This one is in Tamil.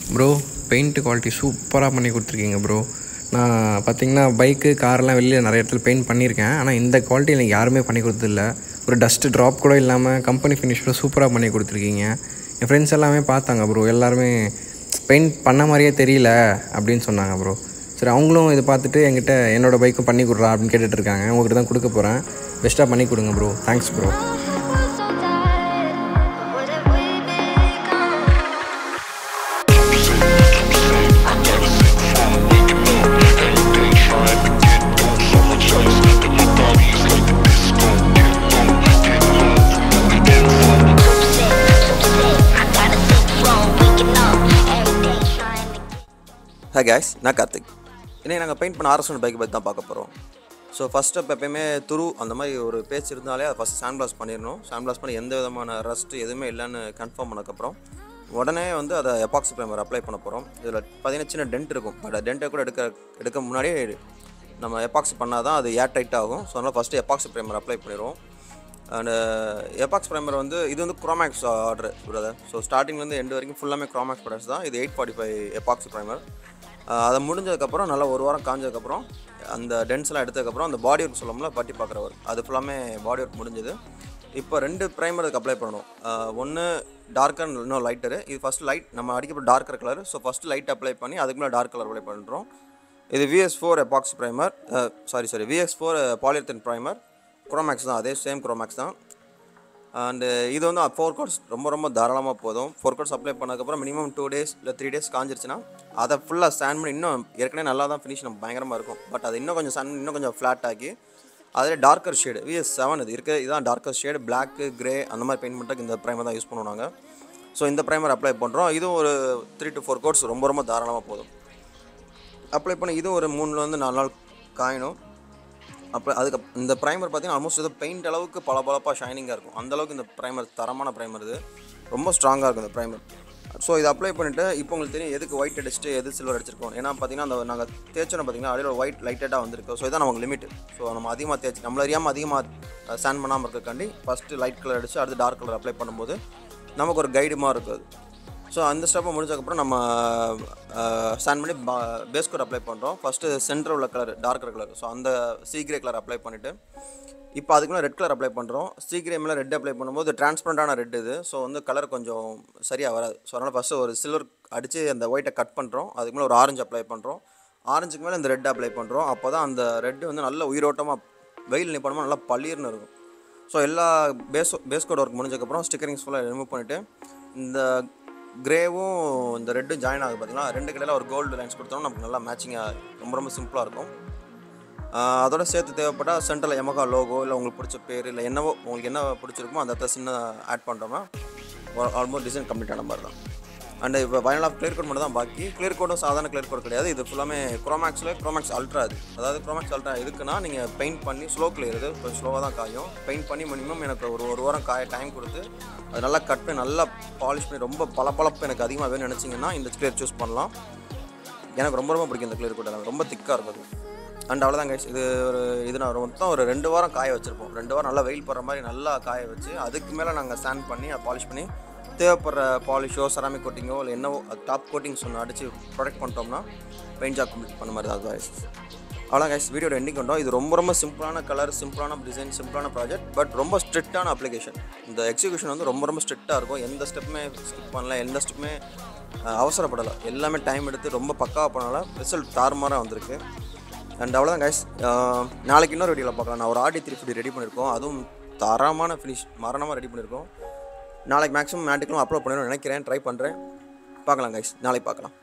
ப்ரோ பெயிண்ட் குவாலிட்டி சூப்பராக பண்ணி கொடுத்துருக்கீங்க ப்ரோ நான் பார்த்தீங்கன்னா பைக்கு கார்லாம் வெளியில் நிறைய இடத்துல பெயிண்ட் பண்ணியிருக்கேன் ஆனால் இந்த குவாலிட்டி எனக்கு யாருமே பண்ணி கொடுத்ததில்ல ஒரு டஸ்ட் ட்ராப் கூட இல்லாமல் கம்பெனி ஃபினிஷ் கூட சூப்பராக பண்ணி கொடுத்துருக்கீங்க என் ஃப்ரெண்ட்ஸ் எல்லாமே பார்த்தாங்க ப்ரோ எல்லாருமே பெயிண்ட் பண்ண மாதிரியே தெரியல அப்படின்னு சொன்னாங்க ப்ரோ சரி அவங்களும் இதை பார்த்துட்டு என்கிட்ட என்னோட பைக்கும் பண்ணி கொடுறா அப்படின்னு கேட்டுட்டு இருக்காங்க உங்ககிட்ட தான் கொடுக்க போகிறேன் பெஸ்ட்டாக பண்ணி கொடுங்க bro thanks bro was so tired. What have we become? Hey guys நான் கார்த்திக் இன்னைக்கு நாங்கள் பெயிண்ட் பண்ண ஆர்எஸ் பைக் பற்றி தான் பார்க்க போகிறோம் ஸோ ஃபஸ்ட் ஸ்டெப் எப்பயுமே துரு அந்த மாதிரி ஒரு பேச்சு இருந்தாலே அதை ஃபஸ்ட் சாண்ட் பிளாஸ் பண்ணிடணும் சாண்ட் பிளாஸ் பண்ணி எந்த விதமான ரஸ்ட் எதுவுமே இல்லைன்னு கன்ஃபார்ம் பண்ணதுக்கப்புறம் உடனே வந்து அதை எபாக்சி ப்ரைமர் அப்ளை பண்ண போகிறோம் இதில் பார்த்தீங்கன்னா சின்ன டென்ட் இருக்கும் பட் டென்ட்டை கூட எடுக்க எடுக்க முன்னாடியே நம்ம எபாக்சி பண்ணால் தான் அது ஏர் டைட் ஆகும் ஸோ அதனால் ஃபஸ்ட்டு எபாக்சி ப்ரைமர் அப்ளை பண்ணிடுவோம் அண்டு எபாக்ஸ் ப்ரைமர் வந்து இது வந்து குரோமேக்ஸ் ஆர்டர் பிரதர் ஸோ ஸ்டார்டிங்லேருந்து எண்டு வரைக்கும் ஃபுல்லாமே குரோமேக்ஸ் ப்ராடக்ட்ஸ் தான் இது eight forty five epoxy primer அதை முடிஞ்சதுக்கப்புறம் நல்லா ஒரு வாரம் காஞ்சதுக்கப்புறம் அந்த டென்ஸ்லாம் எடுத்ததுக்கப்புறம் அந்த பாடி ஒர்க் சொல்லோம்ல பட்டி பார்க்குற ஒர்க் அது ஃபுல்லாமே பாடி ஒர்க் முடிஞ்சது இப்போ ரெண்டு ப்ரைமர் அதுக்கு அப்ளை பண்ணணும் ஒன்று டார்க்கர் இன்னும் லைட்டரு இது ஃபஸ்ட் லைட் நம்ம அடிக்கப்பட்ட darker colour so first light apply பண்ணி அதுக்கு மேலே டார்க் கலர் அப்ளை பண்ணுறோம் இது V S four epoxy primer sorry sorry V S four polyurethane primer Cromax தான் அதே சேம் குரோமேக்ஸ் தான் அண்டு இது வந்து ஃபோர் கோர்ஸ் ரொம்ப ரொம்ப தாராளமாக போதும் ஃபோர் கோர்ஸ் அப்ளை பண்ணதுக்கப்புறம் மினிமம் டூ டேஸ் இல்லை த்ரீ டேஸ் காஞ்சிருச்சுன்னா அதை ஃபுல்லாக ஸ்டாண்ட் பண்ணி இன்னும் ஏற்கனவே நல்லா தான் ஃபினிஷ் நம்ம பயங்கரமாக இருக்கும் பட் அது இன்னும் கொஞ்சம் ஸ்டாண்ட் இன்னும் கொஞ்சம் ஃப்ளாட் ஆக்கி அதில் டார்க்கர் ஷேடு விஎஸ் செவன் இது இருக்க இதுதான் டார்க்கர் ஷேடு பிளாக்கு கிரே அந்த மாதிரி பெயிண்ட் பண்ணுறதுக்கு இந்த ப்ரைமர் தான் யூஸ் பண்ணுவோம் நாங்கள் ஸோ இந்த ப்ரைமர் அப்ளை பண்ணுறோம் இதுவும் ஒரு த்ரீ டு ஃபோர் கோர்ஸ் ரொம்ப ரொம்ப தாராளமாக போதும் அப்ளை பண்ணி இதுவும் ஒரு மூணுலேருந்து நாலு நாள் காயணும் அப்போ அதுக்கு இந்த ப்ரைமர் பார்த்தீங்கன்னா ஆல்மோஸ்ட் இது பெயிண்ட் அளவுக்கு பளபளப்பாக ஷைனிங்காக இருக்கும் அந்த அளவுக்கு இந்த ப்ரைமர் தரமான ப்ரைமர் இது ரொம்ப ஸ்ட்ராங்காக இருக்கும் இந்த ப்ரைமர் ஸோ இதை அப்ளை பண்ணிவிட்டு இப்போ உங்களுக்கு தெரியும் எதுக்கு ஒயிட் அடிச்சுட்டு எது சில்வர் அடிச்சிருக்கோம் ஏன்னா பார்த்தீங்கன்னா அந்த நாங்கள் தேய்ச்சோன்னு பார்த்தீங்கன்னா அடியில் ஒயிட் லைட்டடாக வந்திருக்கு ஸோ இதான் நமக்கு லிமிட் ஸோ நம்ம அதிகமாக தேய்ச்சி நம்மள அறியாமல் அதிகமாக ஸ்டாண்ட் பண்ணாமல் இருக்கக்காண்டி ஃபஸ்ட்டு லைட் கலர் அடிச்சு அடுத்து டார்க் கலர் அப்ளை பண்ணும்போது நமக்கு ஒரு கைடு மாதிரி இருக்கும் அது ஸோ அந்த ஸ்டெப்பை முடிஞ்சதுக்கப்புறம் நம்ம ஸ்டாண்ட் பண்ணி பேஸ் கோட் அப்ளை பண்ணுறோம் ஃபஸ்ட்டு சென்டர் உள்ள கலர் டார்க்கர் கலர் ஸோ அந்த சீக்ரே கலர் அப்ளை பண்ணிவிட்டு இப்போ அதுக்கு மேலே ரெட் கலர் அப்ளை பண்ணுறோம் சீக்ரே மேலே ரெட் அப்ளை பண்ணும்போது டிரான்ஸ்பரண்டான ரெட் இது ஸோ வந்து கலர் கொஞ்சம் சரியாக வராது ஸோ அதனால் ஃபஸ்ட்டு ஒரு சில்வர் அடித்து அந்த ஒயிட்டை கட் பண்ணுறோம் அதுக்கு மேலே ஒரு ஆரஞ்சு அப்ளை பண்ணுறோம் ஆரஞ்சுக்கு மேலே இந்த ரெட் அப்ளை பண்ணுறோம் அப்போ தான் அந்த ரெட்டு வந்து நல்ல உயிரோட்டமாக வெயில் நிப்படமாக நல்லா பளிர்னு இருக்கும் ஸோ எல்லா பேஸ் பேஸ் கோட் ஒர்க் முடிஞ்சதுக்கப்புறம் ஸ்டிக்கரிங்ஸ் ஃபுல்லாக ரிமூவ் பண்ணிவிட்டு இந்த கிரேவும் இந்த ரெட்டும் ஜாயின் ஆகுது பார்த்தீங்கன்னா ரெண்டு கடையில் ஒரு கோல்டு லைன்ஸ் கொடுத்தோம்னா நமக்கு நல்லா மேட்சிங்காக ரொம்ப ரொம்ப சிம்பிளாக இருக்கும் ஆஹ் அதோட சேர்த்து தேவைப்பட்டால் சென்டரில் எமகா லோகோ இல்லை உங்களுக்கு பிடிச்ச பேர் இல்லை என்னவோ உங்களுக்கு என்ன பிடிச்சிருக்குமோ அந்த இடத்த சின்ன ஆட் பண்ணுறோம்னா ஆல்மோஸ்ட் டிசைன் கம்ப்ளீட் ஆன மாதிரி தான் அண்ட் இப்போ ஃபைனல் ஆஃப் கிளியர் கோட் மட்டும் தான் பாக்கி கிளியர் கோடும் சாதாரண கிளியர் கோட் கிடையாது இது ஃபுல்லாமே குரோமேக்ஸில் குரோமேக்ஸ் அல்ட்ரா அது அதாவது குரோமேக்ஸ் அல்ட்ரா எதுக்குன்னா நீங்கள் பெயிண்ட் பண்ணி ஸ்லோ கிளியர் இது கொஞ்சம் ஸ்லோவாக தான் காயும் பெயிண்ட் பண்ணி மினிமம் எனக்கு ஒரு ஒரு வாரம் காய டைம் கொடுத்து அது நல்லா கட் பண்ணி நல்லா பாலிஷ் பண்ணி ரொம்ப பளபளப்பு எனக்கு அதிகமாக வேணும்னு நினச்சிங்கன்னா இந்த கிளியர் சூஸ் பண்ணலாம் எனக்கு ரொம்ப ரொம்ப பிடிக்கும் இந்த கிளியர் கோட் எனக்கு ரொம்ப திக்காக இருக்கும் அண்ட் அவ்வளோதான் கைஸ் இது ஒரு இது நான் மொத்தம் ஒரு ரெண்டு வாரம் காய வச்சுருப்போம் ரெண்டு வாரம் நல்லா வெயில் போடுற மாதிரி நல்லா காய வச்சு அதுக்கு மேலே நாங்கள் ஸ்டாண்ட் பண்ணி அதை பாலிஷ் பண்ணி தேவைப்படுற பாலிஷோ செராமிக் கோட்டிங்கோ இல்லை என்னவோ டாப் கோட்டிங்ஸ் ஒன்று அடித்து ப்ரொடெக்ட் பண்ணிட்டோம்னா பெயிண்ட் ஜாப் கம்ப்ளீட் பண்ண மாதிரி தான் அது guys. அவ்வளோ கைஸ் வீடியோட எண்டிங் கொண்டோம் இது ரொம்ப ரொம்ப சிம்பிளான கலர் சிம்பிளான டிசைன் சிம்பிளான ப்ராஜெக்ட் பட் ரொம்ப ஸ்ட்ரிக்டான அப்ளிகேஷன் இந்த எக்ஸிக்யூஷன் வந்து ரொம்ப ரொம்ப ஸ்ட்ரிக்டாக இருக்கும் எந்த ஸ்டெப்புமே ஸ்கிப் பண்ணல எந்த ஸ்டெப்புமே அவசரப்படலை எல்லாமே டைம் எடுத்து ரொம்ப பக்காவாக பண்ணால ரிசல்ட் தாறுமாறாக வந்திருக்கு அண்ட் அவ்வளோதான் கைஸ் நாளைக்கு இன்னொரு வீடியோவில் பார்க்கலாம் நான் ஒரு ஆர்டி த்ரீ ஃபிஃப்டி ரெடி பண்ணியிருக்கோம் அதுவும் தரமான ஃபினிஷ் மரணமாக ரெடி பண்ணியிருக்கோம் நாளைக்கு மேக்ஸிமம் மேட்டிக்கலும் அப்லோட் பண்ணிடணும்னு நினைக்கிறேன் ட்ரை பண்ணுறேன் பார்க்கலாம் கைஸ் நாளைக்கு பார்க்கலாம்